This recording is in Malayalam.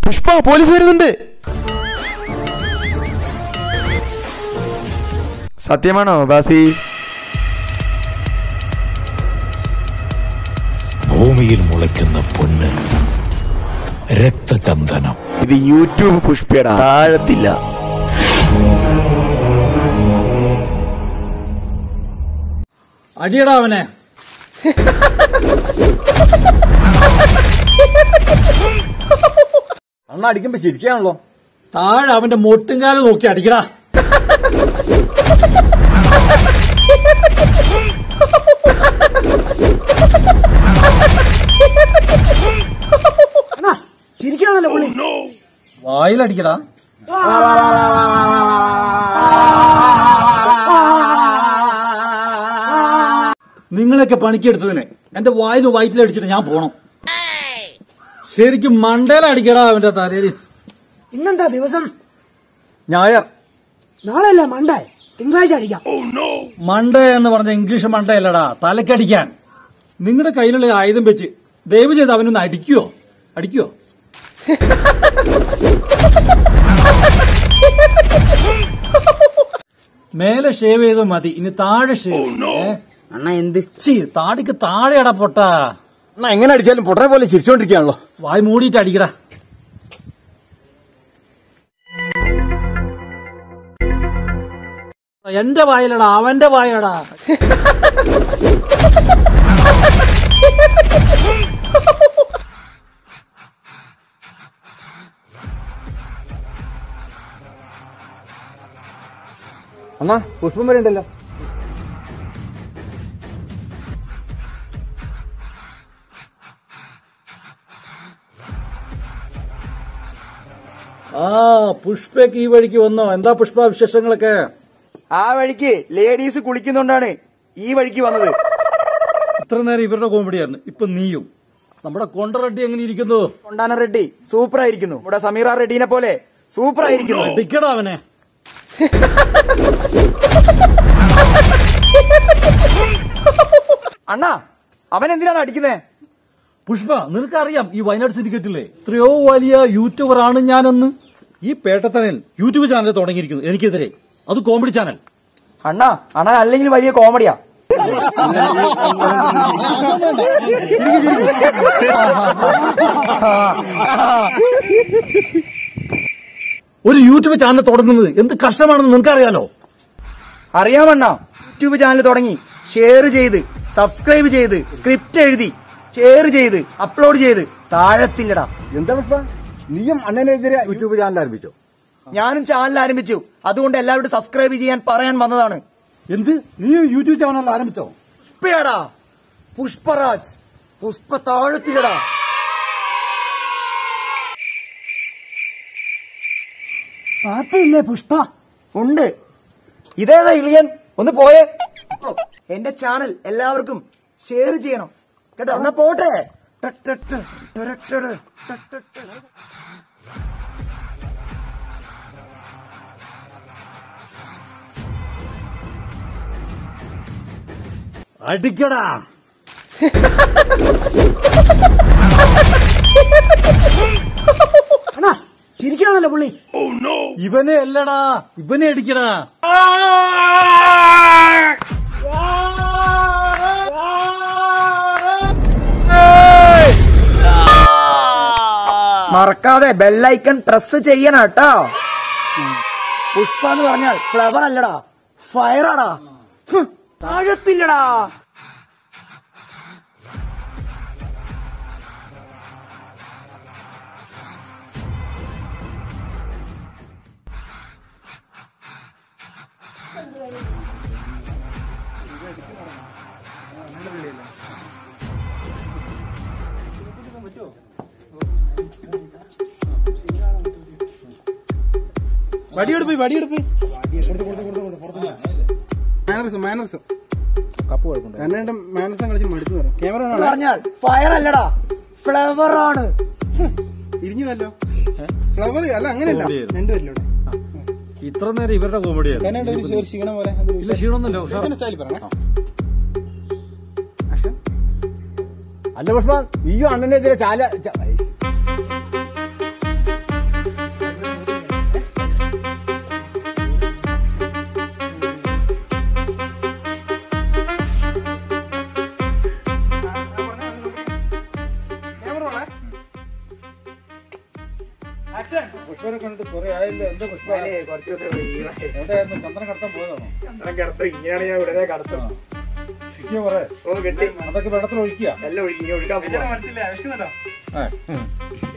പുഷ്പ പോലീസ് വരുന്നുണ്ട് സത്യമാണോ ബാസി ഭൂമിയിൽ മുളയ്ക്കുന്ന പൊന്ന് രക്തചന്ദനം ഇത് യൂട്യൂബ് പുഷ്പയുടെ താഴത്തില്ല അടിയടാ അവനെ അണ്ണ അടിക്കുമ്പോ ചിരിക്കാണല്ലോ താഴെ അവന്റെ മൊട്ടുംകാലം നോക്കി അടിക്കടാ ചിരിക്കണല്ലോ പുള്ളി വായിലടിക്കടാ നിങ്ങളൊക്കെ പണിക്കെടുത്തതിന് എന്റെ വായിൽ വയറ്റിലടിച്ചിട്ട് ഞാൻ പോണം ശരിക്കും മണ്ടയിലടിക്കടാ അവന്റെ തലയിൽ ഇന്നെന്താ ദിവസം ഞായർ നാളെയല്ല മണ്ടായി തിങ്കളാഴ്ച അടിക്കാം മണ്ട എന്ന് പറഞ്ഞ ഇംഗ്ലീഷ് മണ്ടയല്ലടാ തലക്കടിക്കാൻ നിങ്ങളുടെ കയ്യിലുള്ള ആയുധം വെച്ച് ദയവ് ചെയ്ത് അവനൊന്ന് അടിക്കുവോ അടിക്കുവോ മേലെ ഷേവ് ചെയ്ത് മതി ഇനി താഴെ ഷേവ് അണ്ണ എന്ത് ചീ താടിക്ക് താഴെയടാ പൊട്ടാ അണ്ണ എങ്ങനെ അടിച്ചാലും പൊട്ടനെ പോലെ ചിരിച്ചോണ്ടിരിക്കാണല്ലോ വായി മൂടിയിട്ട് അടിക്കടാ എന്റെ വായിലടാ അവന്റെ വായിലടാ അണ്ണാ പുഷ്പം വരെ ഉണ്ടല്ലോ ആ പുഷ്പക്ക് ഈ വഴിക്ക് വന്നോ എന്താ പുഷ്പ വിശേഷങ്ങളൊക്കെ ആ വഴിക്ക് ലേഡീസ് കുളിക്കുന്നുണ്ടാണ് ഈ വഴിക്ക് വന്നത് ഇത്ര നേരം ഇവരുടെ കോമഡിയായിരുന്നു ഇപ്പൊ നീയും നമ്മുടെ കൊണ്ടറട്ടി എങ്ങനെ ഇരിക്കുന്നു കൊണ്ടാന റെഡ്ഡി സൂപ്പർ ആയിരിക്കുന്നു നമ്മുടെ സമീറ റെഡ്ഡിനെ പോലെ സൂപ്പർ ആയിരിക്കുന്നു അടിക്കടാ അവനെ അണ്ണാ അവൻ എന്തിനാണ് അടിക്കുന്നേ പുഷ്പ നിനക്കറിയാം ഈ വയനാട് സിൻഡിക്കേറ്റിലെ എത്രയോ വലിയ യൂട്യൂബർ ആണ് ഞാനെന്ന് ഈ പേട്ടത്തനൽ യൂട്യൂബ് ചാനൽ തുടങ്ങിയിരിക്കുന്നു എനിക്കെതിരെ അത് കോമഡി ചാനൽ അണ്ണാ അണ്ണൻ അല്ലെങ്കിൽ വലിയ കോമഡിയാ ഒരു യൂട്യൂബ് ചാനൽ തുടങ്ങുന്നത് എന്ത് കഷ്ടമാണെന്ന് നിനക്കറിയാലോ അറിയാമണ്ണ യൂട്യൂബ് ചാനൽ തുടങ്ങി ഷെയർ ചെയ്ത് സബ്സ്ക്രൈബ് ചെയ്ത് സ്ക്രിപ്റ്റ് എഴുതി ഷെയർ ചെയ്ത് അപ്ലോഡ് ചെയ്ത് താഴത്തില്ലടാ എന്താ പുഷ്പ നീയും അണ്ണനെതിരെ യൂട്യൂബ് ചാനൽ ആരംഭിച്ചോ ഞാനും ചാനൽ ആരംഭിച്ചു അതുകൊണ്ട് എല്ലാവരോടും സബ്സ്ക്രൈബ് ചെയ്യാൻ പറയാൻ വന്നതാണ് എന്ത് നീ യൂട്യൂബ് ചാനൽ ആരംഭിച്ചോ പുഷ്പയാടാ പുഷ്പരാജ് പുഷ്പ താഴത്തിലടാ പാപ്പയില്ലേ പുഷ്പ ഉണ്ട് ഇതേതാ ഇളിയൻ ഒന്ന് പോയേ എന്റെ ചാനൽ എല്ലാവർക്കും ഷെയർ ചെയ്യണം കേട്ടോ എന്നാ പോട്ടെ ട, ട, ട, ട, ട, ട, ട, ട, ട. അടിക്കടാ അണ്ണാ ചിരിക്കണല്ലോ പുള്ളി ഇവനെ അല്ലടാ ഇവനെ അടിക്കടാ മറക്കാതെ ബെല്ലൈക്കൺ പ്രസ് ചെയ്യണം കേട്ടോ പുഷ്പ എന്ന് പറഞ്ഞാൽ ഫ്ലവർ അല്ലടാ ഫയറാടാ ഹും, താഴത്തില്ലടാ വടിയെടുപ്പ് വടിയെടുപ്പ് മാനറിസം മാനറിസം കപ്പ് കുഴപ്പമുണ്ട് കാരണം മാനറിസം കളിച്ച് മടുത്തു വരാം ക്യാമറ എന്ന് പറഞ്ഞാൽ ഫയർ അല്ലടാ ഫ്ലവർ ആണ് തിരിഞ്ഞുവല്ലോ ഫ്ലവർ അല്ല അങ്ങനെയല്ല കോമഡിയായിരുന്നു. രണ്ടുപേരിലൂടെ ഇത്ര നേരം ഇവരുടെ കോമഡിയായിരുന്നു കാരണം ഒരു ഒരു ക്ഷീണം പോലെ അതൊരു ഇല്ല ക്ഷീണമൊന്നുമില്ല ഉഷാർ. ഇതിന്റെ സ്റ്റൈൽ പറയണേ Action. അല്ല പുഷ്പ നീയും അണ്ണനെതിരെ ചാല ച- പുഷ്പനെ കണ്ടിട്ട് കുറെ ആയില്ലോ എന്താ പുഷ്പ കുറച്ച് ദിവസം ലീവായി. എവിടെയായിരുന്നു ചന്ദ്രൻ കടത്താൻ പോയതാണോ ചന്ദ്രൻ കിടത്തും ഇങ്ങനെയാണ് ഞാൻ ഉടനെ കടത്തും കിട്ടിയോ കുറെ ഓ കെട്ടി അതൊക്കെ വെള്ളത്തിൽ ഒഴിക്കുക എല്ലാം ഒഴുകി ഇനി ഒഴുകാൻ പോവാ ഏ.